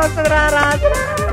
వస్తుందిరా రాజు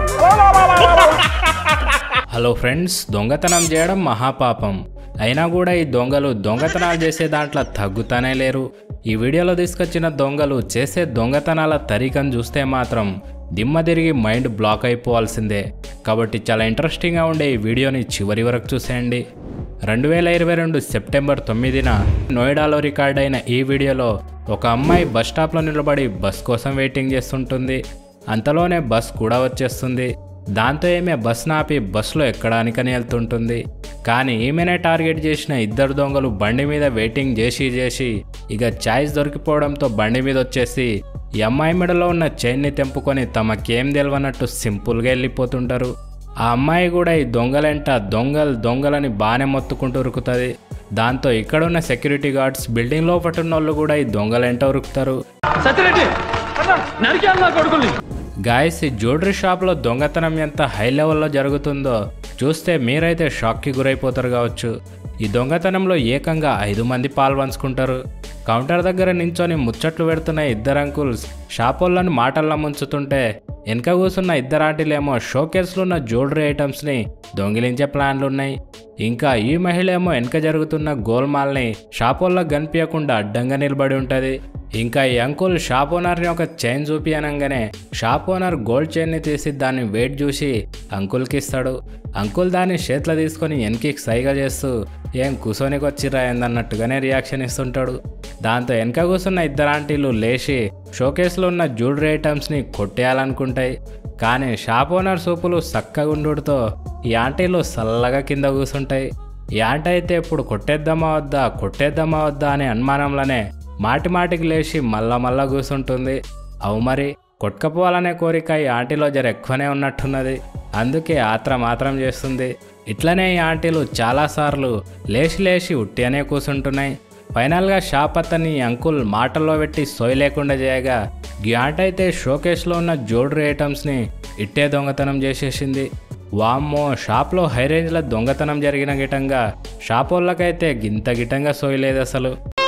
hello friends దొంగతనం చేయడం మహాపాపం అయినా కూడా ఈ దొంగలు దొంగతనాలు చేసే దాంట్లో తగ్గుతానే లేరు ఈ వీడియోలో తీసుకొచ్చిన దొంగలు చేసే దొంగతనాల తరీకను చూస్తే మాత్రం దిమ్మ తిరిగి మైండ్ బ్లాక్ అయిపోవాల్సిందే కాబట్టి చాలా ఇంట్రెస్టింగ్గా ఉండే ఈ వీడియోని చివరి వరకు చూసేయండి రెండు వేల ఇరవై రెండు సెప్టెంబర్ తొమ్మిదిన నోయిడాలో రికార్డ్ అయిన ఈ వీడియోలో ఒక అమ్మాయి బస్ స్టాప్లో నిలబడి బస్ కోసం వెయిటింగ్ చేస్తుంటుంది అంతలోనే బస్ కూడా వచ్చేస్తుంది దాంతో ఈమె బస్ నాపి బస్సులో ఎక్కడానికని వెళ్తుంటుంది కానీ ఈమెనే టార్గెట్ చేసిన ఇద్దరు దొంగలు బండి మీద వెయిటింగ్ చేసి చేసి ఇక ఛాయిస్ దొరికిపోవడంతో బండి మీద వచ్చేసి ఈ అమ్మాయి మెడలో ఉన్న చైన్ని తెంపుకొని తమకేం తెలియనట్టు సింపుల్గా వెళ్ళిపోతుంటారు ఆ అమ్మాయి కూడా ఈ దొంగలంట దొంగలు దొంగలని బాగానే మొత్తుకుంటూ ఉరుకుతుంది దాంతో ఇక్కడున్న సెక్యూరిటీ గార్డ్స్ బిల్డింగ్ లోపల ఉన్న వాళ్ళు కూడా ఈ దొంగలంట ఉరుకుతారు సత్యరెడ్డి నరికేయాలి నా కొడుకుల్ని గాయస్ ఈ జ్యువెలరీ షాప్లో దొంగతనం ఎంత హై లెవెల్లో జరుగుతుందో చూస్తే మీరైతే షాక్కి గురైపోతారు కావచ్చు ఈ దొంగతనంలో ఏకంగా ఐదు మంది పాల్పంచుకుంటారు కౌంటర్ దగ్గర నించొని ముచ్చట్లు పెడుతున్న ఇద్దరు అంకుల్స్ షాపోళ్ళని మాటల్లో ముంచుతుంటే వెనక కూసున్న ఇద్దరు ఆంటీలేమో షోకేస్లో ఉన్న జ్యువెలరీ ఐటమ్స్ని దొంగిలించే ప్లాన్లు ఉన్నాయి ఇంకా ఈ మహిళ ఏమో వెనక జరుగుతున్న గోల్మాల్ని షాపోళ్ళకు కనిపించకుండా అడ్డంగా నిలబడి ఉంటుంది ఇంకా ఈ అంకుల్ షాప్ ఓనర్ని ఒక చైన్ చూపి అనగానే షాప్ ఓనర్ గోల్డ్ చైన్ని తీసి దాన్ని వెయిట్ చూసి అంకుల్కి ఇస్తాడు అంకుల్ దాన్ని చేతిలో తీసుకొని వెనక్కి సైగా చేస్తూ ఏం కూసోనికి వచ్చిరా ఏందన్నట్టుగానే రియాక్షన్ ఇస్తుంటాడు దాంతో వెనక కూర్చున్న ఇద్దరు ఆంటీలు లేచి షోకేస్లో ఉన్న జ్యువెలరీ ఐటమ్స్ని కొట్టేయాలనుకుంటాయి కానీ షాప్ ఓనర్ సూపులు చక్కగా ఉండుతో ఈ ఆంటీలు చల్లగా కింద కూర్చుంటాయి ఈ ఆంటీ అయితే ఇప్పుడు కొట్టేద్దామా వద్దా కొట్టేద్దామా వద్దా అనే అనుమానంలోనే మాటి మాటికి లేచి మళ్ళా మళ్ళా కూర్చుంటుంది అవు మరి కొట్టుకపోవాలనే కోరిక ఈ ఆంటీలో జర ఎక్కువనే ఉన్నట్టున్నది అందుకే ఆత్ర మాత్రం చేస్తుంది ఇట్లనే ఈ ఆంటీలు చాలాసార్లు లేచి లేచి ఉట్టిగానే కూర్చుంటున్నాయి ఫైనల్గా షాప్ అతన్ని ఈ అంకుల్ మాటల్లో పెట్టి సోయి లేకుండా చేయగా ఈ ఆంట అయితే షోకేస్లో ఉన్న జ్యువెలరీ ఐటమ్స్ని ఇట్టే దొంగతనం చేసేసింది వామ్మో షాప్లో హై రేంజ్లో దొంగతనం జరిగిన గిటంగా షాప్ వాళ్ళకైతే గింత గిటంగా సోయలేదు అసలు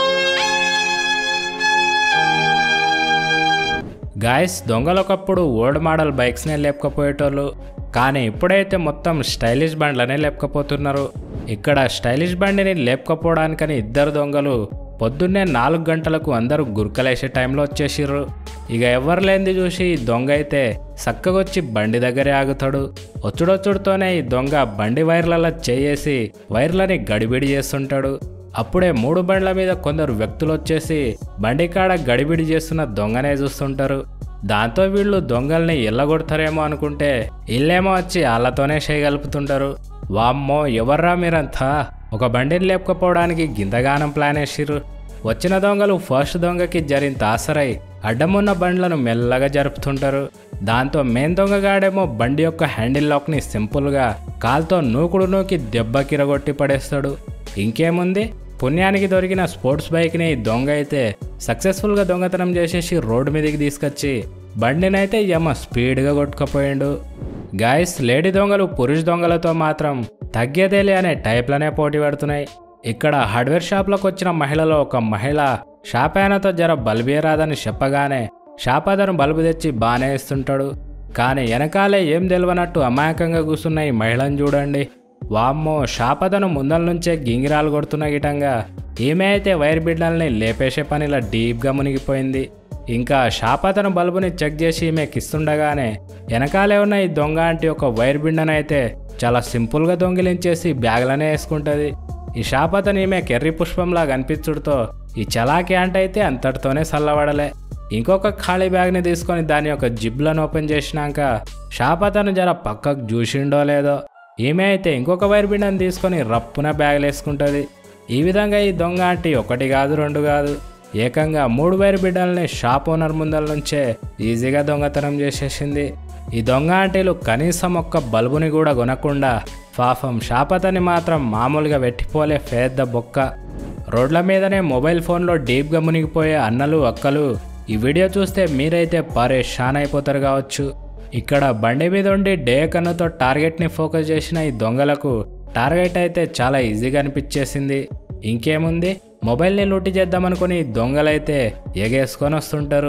గాయస్ దొంగలు ఒకప్పుడు ఓల్డ్ మోడల్ బైక్స్నే లేపకపోయేటోళ్ళు కానీ ఇప్పుడైతే మొత్తం స్టైలిష్ బండ్లనే లేపకపోతున్నారు ఇక్కడ స్టైలిష్ బండిని లేపకపోవడానికని ఇద్దరు దొంగలు పొద్దున్నే నాలుగు గంటలకు అందరూ గుర్కలేసే టైంలో వచ్చేసిర్రు ఇక ఎవరు లేనిది చూసి ఈ దొంగ అయితే చక్కగొచ్చి బండి దగ్గరే ఆగుతాడు వచ్చుడొచ్చుడుతోనే ఈ దొంగ బండి వైర్లలో చేయేసి వైర్లని గడిబిడి చేస్తుంటాడు అప్పుడే మూడు బండ్ల మీద కొందరు వ్యక్తులు వచ్చేసి బండి కాడ గడిబిడి చేస్తున్న దొంగనే చూస్తుంటారు దాంతో వీళ్ళు దొంగల్ని ఎల్లగొడతారేమో అనుకుంటే ఇల్లేమో వచ్చి వాళ్ళతోనే చేయగలుపుతుంటారు వామ్మో ఎవర్రా మీరంతా ఒక బండిని లేపుకపోవడానికి గింతగానం ప్లాన్ వేసిర్రు వచ్చిన దొంగలు ఫస్ట్ దొంగకి జరింత ఆసరై అడ్డమున్న బండ్లను మెల్లగా జరుపుతుంటారు దాంతో మెయిన్ దొంగగాడేమో బండి యొక్క హ్యాండిల్ లాక్ని సింపుల్గా కాల్తో నూకుడు నూకి దెబ్బకిరగొట్టి పడేస్తాడు ఇంకేముంది పుణ్యానికి దొరికిన స్పోర్ట్స్ బైక్ని ఈ దొంగ అయితే సక్సెస్ఫుల్గా దొంగతనం చేసేసి రోడ్డు మీదకి తీసుకొచ్చి బండినైతే యమ స్పీడ్గా కొట్టుకుపోయిండు గాయస్ లేడీ దొంగలు పురుష దొంగలతో మాత్రం తగ్గేదేలే అనే టైప్లనే పోటీ పడుతున్నాయి ఇక్కడ హార్డ్వేర్ షాప్లోకి వచ్చిన మహిళలో ఒక మహిళ షాప్ ఆయనతో జర బల్బియరాదని చెప్పగానే షాప్ అతను బల్బు తెచ్చి బాగానే ఇస్తుంటాడు కానీ వెనకాలే ఏం తెలియనట్టు అమాయకంగా కూర్చున్న ఈ మహిళను చూడండి వామ్మో షాప్ అతను ముందల నుంచే గింగిరాలు కొడుతున్న గిటంగా ఈమె అయితే వైర్ బిడ్డల్ని లేపేసే పనిలా డీప్గా మునిగిపోయింది ఇంకా షాప్ అతను బల్బుని చెక్ చేసి ఈమెకి ఇస్తుండగానే వెనకాలే ఉన్న ఈ దొంగ అంటే ఒక వైర్ బిండనైతే చాలా సింపుల్గా దొంగిలించేసి బ్యాగ్లనే వేసుకుంటుంది ఈ షాప్ అతను ఈమె కెర్రీ పుష్పంలా కనిపించుడుతో ఈ చలాకి అంటే అయితే అంతటితోనే చల్లబడలే ఇంకొక ఖాళీ బ్యాగ్ని తీసుకొని దాని యొక్క జిబ్లను ఓపెన్ చేసినాక షాప్ అతను జర పక్కకు చూసిండో లేదో ఈమె అయితే ఇంకొక వైర్ బిండని తీసుకొని రప్పున బ్యాగ్లు వేసుకుంటుంది ఈ విధంగా ఈ దొంగ ఆంటీ ఒకటి కాదు రెండు కాదు ఏకంగా మూడు వైర్ బిడ్డల్ని షాప్ ఓనర్ ముందల నుంచే ఈజీగా దొంగతనం చేసేసింది ఈ దొంగ ఆంటీలు కనీసం ఒక్క బల్బుని కూడా కొనకుండా పాపం షాప్ అతన్ని మాత్రం మామూలుగా వెట్టిపోలే పెద్ద బొక్క రోడ్ల మీదనే మొబైల్ ఫోన్లో డీప్గా మునిగిపోయే అన్నలు అక్కలు ఈ వీడియో చూస్తే మీరైతే పరేషాన్ అయిపోతారు కావచ్చు ఇక్కడ బండి మీద ఉండి డే కన్నుతో టార్గెట్ని ఫోకస్ చేసిన ఈ దొంగలకు టార్గెట్ అయితే చాలా ఈజీగా అనిపించేసింది ఇంకేముంది మొబైల్ని లూటి చేద్దామనుకుని ఈ దొంగలైతే ఎగేసుకొని వస్తుంటారు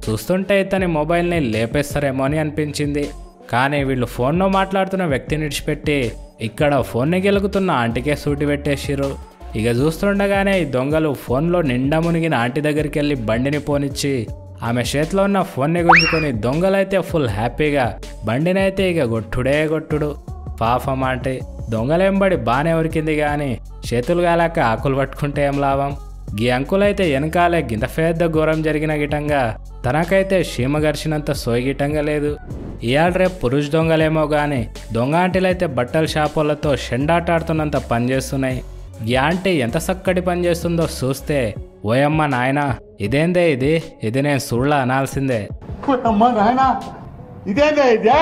చూస్తుంటే ఇతని మొబైల్ని లేపేస్తారేమో అని అనిపించింది కానీ వీళ్ళు ఫోన్లో మాట్లాడుతున్న వ్యక్తిని విడిచిపెట్టి ఇక్కడ ఫోన్ని గెలుగుతున్న ఆంటీకే సూటి పెట్టేసిర్రు ఇక చూస్తుండగానే ఈ దొంగలు ఫోన్లో నిండా మునిగిన ఆంటీ దగ్గరికి వెళ్ళి బండిని పోనిచ్చి ఆమె చేతిలో ఉన్న ఫోన్ని గుంజుకొని దొంగలైతే ఫుల్ హ్యాపీగా బండినైతే ఇక గొట్టుడే గొట్టుడు పాపం ఆంటీ దొంగలేంబడి బాగానే ఉరికింది కానీ చేతులు గాలాక ఆకులు పట్టుకుంటే ఏం లాభం గీ అంకులైతే వెనకాలే గింత పెద్ద ఘోరం జరిగిన గిటంగా తనకైతే చీమ గరిచినంత సోయిగిటంగా లేదు ఇవాళ రేపు పురుష దొంగలేమో గాని దొంగ ఆంటీలైతే బట్టల షాపులతో షెండాటాడుతున్నంత పనిచేస్తున్నాయి ఈ ఆంటీ ఎంత చక్కటి పని చేస్తుందో చూస్తే ఓయమ్మ నాయన ఇదేందే ఇది ఇది నేను సుళ్ళ అనాల్సిందే అమ్మ నాయన ఇదేందా ఇదే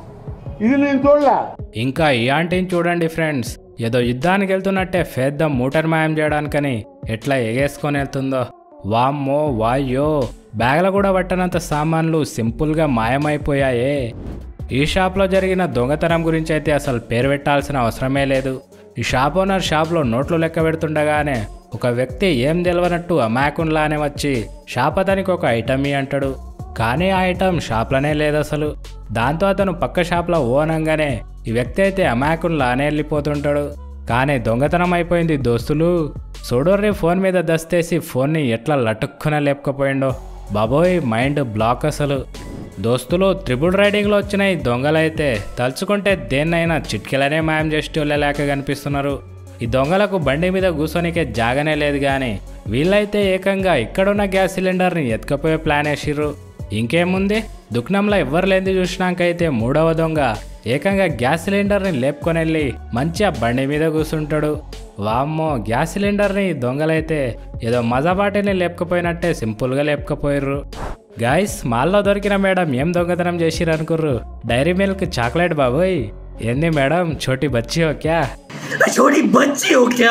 ఇది నేను చూడలే ఇంకా ఈ ఆంటీని చూడండి ఫ్రెండ్స్ ఏదో యుద్ధానికి వెళ్తున్నట్టే పెద్ద మూటర్ మాయం చేయడానికని ఎట్లా ఎగేసుకొని వెళ్తుందో వామ్మో వాయ్యో బ్యాగ్లో కూడా పట్టనంత సామాన్లు సింపుల్గా మాయమైపోయాయే ఈ షాప్లో జరిగిన దొంగతనం గురించి అయితే అసలు పేరు పెట్టాల్సిన అవసరమే లేదు ఈ షాప్ ఓనర్ షాప్లో నోట్లు లెక్క పెడుతుండగానే ఒక వ్యక్తి ఏం తెలియనట్టు అమాయకున్లానే వచ్చి షాప్ అతనికి ఒక ఐటమ్ అంటాడు కానీ ఆ ఐటమ్ షాప్లోనే లేదు అసలు దాంతో అతను పక్క షాప్లో ఓనంగానే ఈ వ్యక్తి అయితే అమాయకుల్లానే వెళ్ళిపోతుంటాడు కానీ దొంగతనం అయిపోయింది దోస్తులు చూడర్రి ఫోన్ మీద దస్తేసి ఫోన్ని ఎట్లా లటుక్కున లేపకపోయిండో బాబోయ్ మైండ్ బ్లాక్ అసలు దోస్తులు త్రిబుల్ రైడింగ్లో వచ్చిన ఈ దొంగలైతే తలుచుకుంటే దేన్నైనా చిట్కెలనే మాయం చేసి లేక కనిపిస్తున్నారు ఈ దొంగలకు బండి మీద కూర్చొనికే జాగనే లేదు కానీ వీళ్ళైతే ఏకంగా ఇక్కడున్న గ్యాస్ సిలిండర్ని ఎత్తుకపోయే ప్లాన్ వేసిర్రు ఇంకేముంది దుఃఖంలో ఎవ్వరు లేనిది చూసినాకైతే మూడవ దొంగ ఏకంగా గ్యాస్ సిలిండర్ని లేపుకొని వెళ్ళి మంచిగా బండి మీద కూర్చుంటాడు వామ్మో గ్యాస్ సిలిండర్ని ఈ దొంగలైతే ఏదో మజాబాటిని లేపకపోయినట్టే సింపుల్గా లేపకపోయారు గాయస్ మాల్లో దొరికిన మేడం ఏం దొంగతనం చేసిర్రు అనుకుర్రు డైరీ మిల్క్ చాక్లెట్ బాబోయ్ ఏంది మేడం చోటి బచ్చి ఓక్యా छोटी बच्ची हो क्या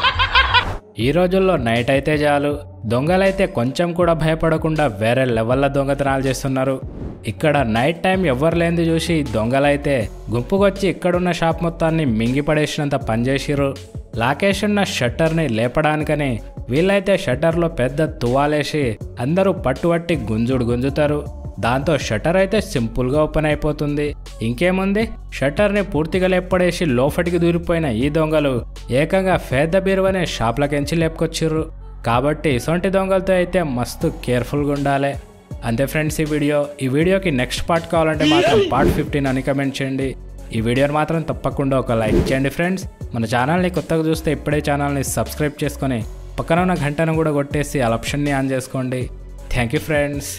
ఈ రోజుల్లో నైట్ అయితే చాలు దొంగలైతే కొంచెం కూడా భయపడకుండా వేరే లెవెల్లో దొంగతనాలు చేస్తున్నారు ఇక్కడ నైట్ టైం ఎవరు లేనిది చూసి ఈ దొంగలైతే గుంపుకొచ్చి ఇక్కడున్న షాప్ మొత్తాన్ని మింగిపడేసినంత పనిచేసిర్రు లాకేష్ ఉన్న షట్టర్ని లేపడానికని వీళ్ళైతే షట్టర్లో పెద్ద తువాలేసి అందరూ పట్టుబట్టి గుంజుడు గుంజుతారు దాంతో షట్టర్ అయితే సింపుల్గా ఓపెన్ అయిపోతుంది ఇంకేముంది షట్టర్ని పూర్తిగా లేపడేసి లోపటికి దూరిపోయిన ఈ దొంగలు ఏకంగా పేద బీరువనే షాప్లకెంచి లేపుకొచ్చిర్రు కాబట్టి ఇసొంటి దొంగలతో అయితే మస్తు కేర్ఫుల్గా ఉండాలి అంతే ఫ్రెండ్స్ ఈ వీడియో ఈ వీడియోకి నెక్స్ట్ పార్ట్ కావాలంటే మాత్రం పార్ట్ ఫిఫ్టీన్ అని కమెంట్ చేయండి ఈ వీడియోని మాత్రం తప్పకుండా ఒక లైక్ చేయండి ఫ్రెండ్స్ మన ఛానల్ని కొత్తగా చూస్తే ఇప్పుడే ఛానల్ని సబ్స్క్రైబ్ చేసుకొని పక్కన ఉన్న గంటను కూడా కొట్టేసి ఆ ఆప్షన్ని ఆన్ చేసుకోండి థ్యాంక్ యూ ఫ్రెండ్స్